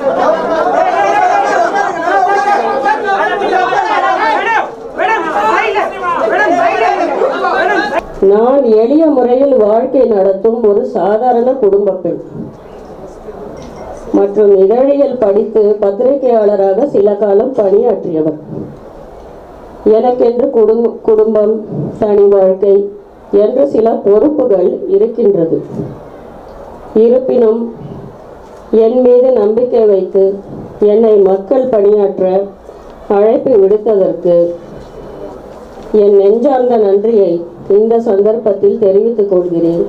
நான் எளிய முறையில் வாழ்க்கை நடத்தும் ஒரு சாதாரண குடும்ப பெண் மற்றும் இதழியல் படித்து பத்திரிகையாளராக சில காலம் பணியாற்றியவர் எனக்கென்று குடும்ப குடும்பம் தனி வாழ்க்கை என்று சில பொறுப்புகள் இருக்கின்றது இருப்பினும் என் மீது நம்பிக்கை வைத்து என்னை மக்கள் பணியாற்ற அழைப்பு விடுத்ததற்கு என் நெஞ்சார்ந்த நன்றியை இந்த சந்தர்ப்பத்தில் தெரிவித்துக் கொள்கிறேன்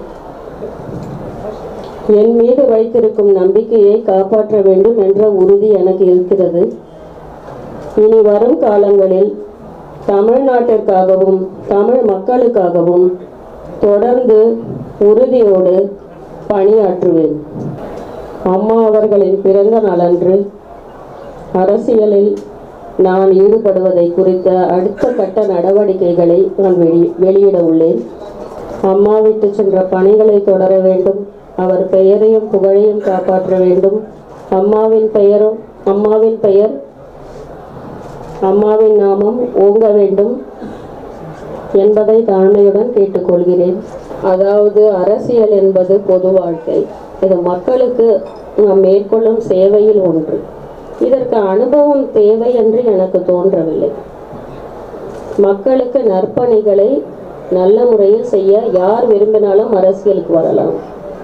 என் மீது வைத்திருக்கும் நம்பிக்கையை காப்பாற்ற வேண்டும் என்ற உறுதி எனக்கு இருக்கிறது இனி வரும் காலங்களில் தமிழ்நாட்டிற்காகவும் தமிழ் மக்களுக்காகவும் தொடர்ந்து உறுதியோடு பணியாற்றுவேன் அம்மா அவர்களின் பிறந்த நாளன்று அரசியலில் நான் ஈடுபடுவதை குறித்த அடுத்த கட்ட நடவடிக்கைகளை நான் வெளி வெளியிட உள்ளேன் அம்மா விட்டு சென்ற பணிகளை தொடர வேண்டும் அவர் பெயரையும் புகழையும் காப்பாற்ற வேண்டும் அம்மாவின் பெயரும் அம்மாவின் பெயர் அம்மாவின் நாமம் ஓங்க வேண்டும் என்பதை தாழ்மையுடன் கேட்டுக்கொள்கிறேன் அதாவது அரசியல் என்பது பொது வாழ்க்கை இது மக்களுக்கு நாம் மேற்கொள்ளும் சேவையில் ஒன்று இதற்கு அனுபவம் தேவை என்று எனக்கு தோன்றவில்லை மக்களுக்கு நற்பணிகளை நல்ல முறையில் செய்ய யார் விரும்பினாலும் அரசியலுக்கு வரலாம்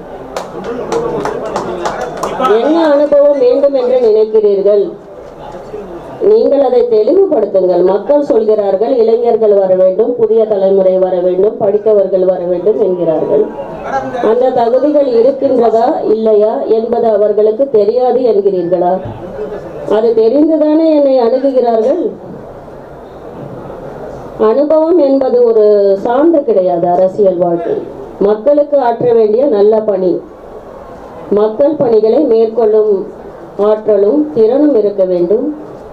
என்ன அனுபவம் வேண்டும் என்று நினைக்கிறீர்கள் நீங்கள் அதை தெளிவுபடுத்துங்கள் மக்கள் சொல்கிறார்கள் இளைஞர்கள் வர வேண்டும் புதிய தலைமுறை வர வேண்டும் படித்தவர்கள் வர வேண்டும் என்கிறார்கள் அந்த தகுதிகள் இருக்கின்றதா இல்லையா என்பது அவர்களுக்கு தெரியாது என்கிறீர்களா அது தெரிந்துதானே என்னை அணுகுகிறார்கள் அனுபவம் என்பது ஒரு சான்று கிடையாது அரசியல் வாழ்க்கை மக்களுக்கு ஆற்ற வேண்டிய நல்ல பணி மக்கள் பணிகளை மேற்கொள்ளும் ஆற்றலும் திறனும் இருக்க வேண்டும்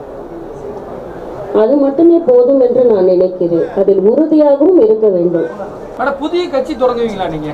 அது மட்டுமே போதும் என்று நான் நினைக்கிறேன் அதில் உறுதியாகவும் இருக்க வேண்டும் மேடம் புதிய கட்சி தொடங்குவீங்களா நீங்க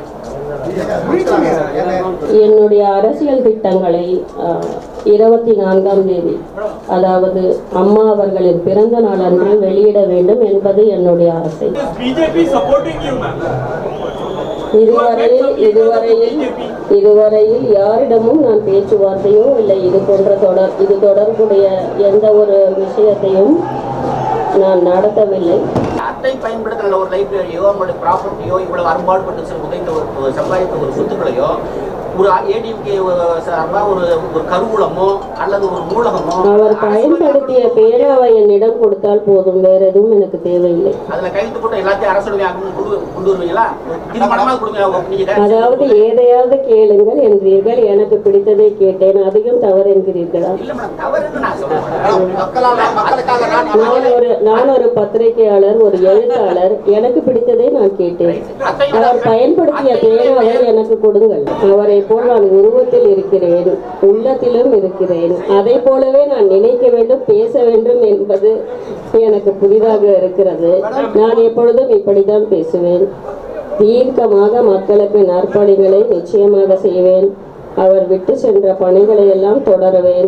என்னுடைய அரசியல் திட்டங்களை அஹ், இருபத்தி நான்காம் தேதி அதாவது அம்மா அவர்களின் பிறந்த நாள் அன்று வெளியிட வேண்டும் என்பது என்னுடைய ஆசை BJP supporting you, ma'am. இதுவரையில் இதுவரையில் இதுவரையில் யாரிடமும் நான் பேச்சுவார்த்தையோ இல்லை இது போன்ற தொடர் இது தொடர்புடைய எந்த ஒரு விஷயத்தையும் நான் நடத்தவில்லை அத்தை பயன்படுத்துகிற ஒரு லைப்ரரியோ அவங்களுடைய ப்ராப்பர்ட்டியோ இவ்வளவு அரும்பாடுபட்டு செ- உதைத்த ஒரு ஒரு சம்பாதித்த ஒரு சொத்துக்களையோ ஒரு ஏடிஎம்கே சார்பா ஒரு ஒரு கருவூலமோ அல்லது ஒரு நூலகமோ அவர் பயன்படுத்திய பேனாவை என்னிடம் கொடுத்தால் போதும் வேற எதுவும் எனக்கு தேவையில்லை அதுல கைது போட்டு எல்லாத்தையும் அரசுடைய கொண்டு கொண்டு வருவீங்களா தீர்மானமா கொடுங்க நீங்க அதாவது ஏதையாவது கேளுங்கள் என்றீர்கள் எனக்கு பிடித்ததை கேட்டேன் அதிகம் தவறு என்கிறீர்களா இல்ல மேடம் தவறுன்னு நான் சொல்றேன் மக்களால மக்களுக்காக நான் நான் ஒரு நான் ஒரு பத்திரிகையாளர் ஒரு எழுத்தாளர் எனக்கு பிடித்ததை நான் கேட்டேன் அவர் பயன்படுத்திய பேனாவை எனக்கு கொடுங்கள் அவரை போல் நான் உருவத்தில் இருக்கிறேன் உள்ளத்திலும் இருக்கிறேன் அதை போலவே நான் நினைக்க வேண்டும் பேச வேண்டும் என்பது எனக்கு புதிதாக இருக்கிறது நான் எப்பொழுதும் இப்படித்தான் பேசுவேன் தீர்க்கமாக மக்களுக்கு நற்பணிகளை நிச்சயமாக செய்வேன் அவர் விட்டு சென்ற பணிகளை எல்லாம் தொடருவேன்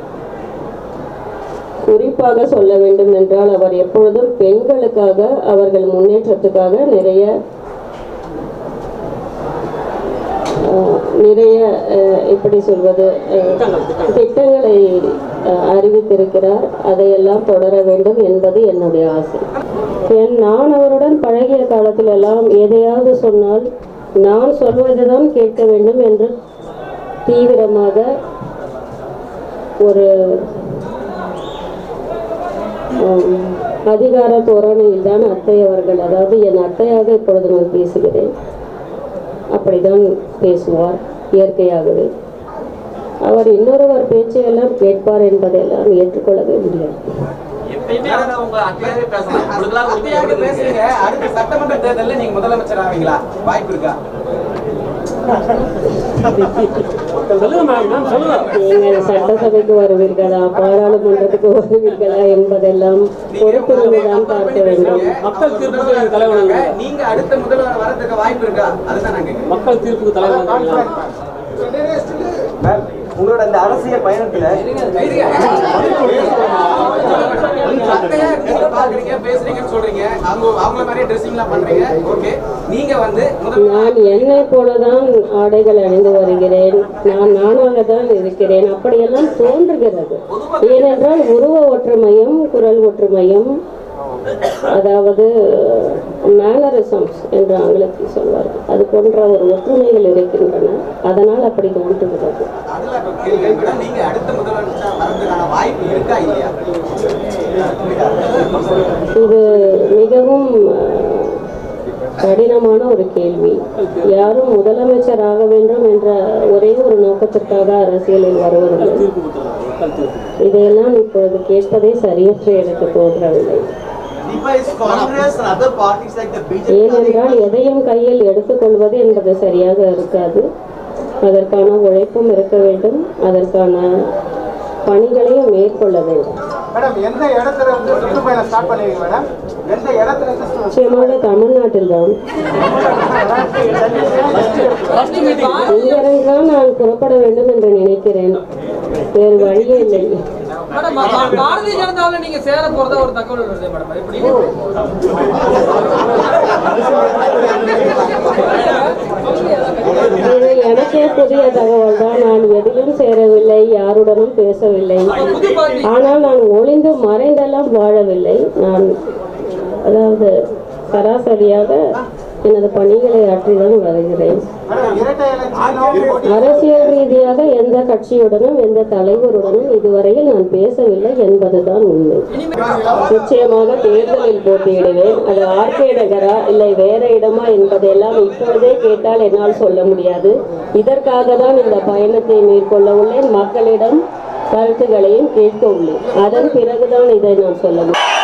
குறிப்பாக சொல்ல வேண்டும் என்றால் அவர் எப்பொழுதும் பெண்களுக்காக அவர்கள் முன்னேற்றத்துக்காக நிறைய அஹ், நிறைய அஹ், எப்படி சொல்வது அஹ், திட்டங்களை அஹ், அறிவித்திருக்கிறார் அதையெல்லாம் தொடர வேண்டும் என்பது என்னுடைய ஆசை என் நான் அவருடன் பழகிய காலத்தில் எல்லாம் எதையாவது சொன்னால் நான் சொல்வதுதான் கேட்க வேண்டும் என்று தீவிரமாக ஒரு ஆம், அதிகார தோரணையில் தான் அத்தை அவர்கள் அதாவது என் அத்தையாக இப்பொழுது நான் பேசுகிறேன் அப்படிதான் பேசுவார் இயற்கையாகவே அவர் இன்னொருவர் பேச்சையெல்லாம் கேட்பார் என்பதையெல்லாம் ஏற்றுக்கொள்ளவே முடியாது எப்பயுமே அவங்க உங்க அத்தையாவே பேசலாம் உங்களுக்கெல்லாம் உரிமை அப்படியாக எப்படி பேசுறீங்க பேசுறீங்க அடுத்த சட்டமன்ற தேர்தலில் நீங்க முதலமைச்சர் ஆவீங்களா வாய்ப்பு இருக்கா நீங்கள் சட்டசபைக்கு வருவீர்களா பாராளுமன்றத்துக்கு வருவீர்களா என்பதெல்லாம் பொறுத்திருந்து தான் பார்க்க வேண்டும் மக்கள் தீர்ப்புக்கு நீங்க தலைவணங்க நீங்க அடுத்த முதல்வர் வரதுக்கு வாய்ப்பு இருக்கா அதுதான் நான் கேட்கிறேன் மக்கள் தீர்ப்புக்கு தலைவணங்க உங்களோட இந்த அரசியல் பயணத்துல அத்தையா நீங்க பாக்குறீங்க பேசுறீங்கன்னு சொல்றீங்க அவங்க அவங்கள மாதிரியே ட்ரெஸ்ஸிங்லாம் பண்றீங்க ஓகே நீங்க வந்து முதல்ல நான் என்னை போலதான் ஆடைகள் அணிந்து வருகிறேன் நான் நானாக தான் இருக்கிறேன் அப்படியெல்லாம் தோன்றுகிறது ஏனென்றால் உருவ ஒற்றுமையும் குரல் ஒற்றுமையும் அதாவது மேனரிசம்ஸ் என்று ஆங்கிலத்தில் சொல்வார்கள் அது போன்ற ஒரு ஒற்றுமைகள் இருக்கின்றன அதனால் அப்படி தோன்றுகிறது அதுல இப்ப கேள்வி மேடம் நீங்க அடுத்த முதலமைச்சர் வரதுக்கான வாய்ப்பு இருக்கா இல்லையா இது மிகவும் அஹ், கடினமான ஒரு கேள்வி யாரும் முதலமைச்சர் ஆக வேண்டும் என்ற ஒரே ஒரு நோக்கத்திற்காக அரசியலில் வருவதில்லை இதையெல்லாம் இப்பொழுது கேட்பதே சரியற்ற எனக்கு தோன்றவில்லை Deepa is Congress and other parties like the BJP. ஏனென்றால் எதையும் கையில் எடுத்துக்கொள்வது என்பது சரியாக இருக்காது அதற்கான உழைப்பும் இருக்க வேண்டும் அதற்கான பணிகளையும் மேற்கொள்ள வேண்டும் மேடம் எந்த இடத்துல இருந்து சுற்றுப்பயணம் ஸ்டார்ட் பண்ணுவீங்க மேடம் எந்த இடத்துல இருந்து சு- நிச்சயமாக தமிழ்நாட்டில் தான் இங்கிருந்து தான் நான் புறப்பட வேண்டும் என்று நினைக்கிறேன் வேறு வழியே இல்லை மேடம் பா- பாரதிய ஜனதாவில் நீங்க சேர போறதா ஒரு தகவல் வருது மேடம் அது எப்படி இது எனக்கே புதிய தகவல் தான் நான் எதிலும் சேரவில்லை யாருடனும் பேசவில்லை புது பார்ட்டி ஆனால் நான் ஒளிந்து மறைந்தெல்லாம் வாழவில்லை நான் அதாவது சராசரியாக எனது பணிகளை ஆற்றிதான் வருகிறேன் மேடம் இரட்டை எலெக்ஷன் அரசியல் ரீதியாக எந்த கட்சியுடனும் எந்த தலைவருடனும் இதுவரையில் நான் பேசவில்லை என்பதுதான் உண்மை நிச்சயமாக தேர்தலில் போட்டியிடுவேன் அது ஆர்கே நகரா இல்லை வேற இடமா என்பதெல்லாம் இப்பொழுதே கேட்டால் என்னால் சொல்ல முடியாது இதற்காக தான் இந்த பயணத்தை மேற்கொள்ள உள்ளேன் மக்களிடம் கருத்துக்களையும் கேட்க உள்ளேன் அதன் பிறகுதான் இதை நான் சொல்ல முடியும்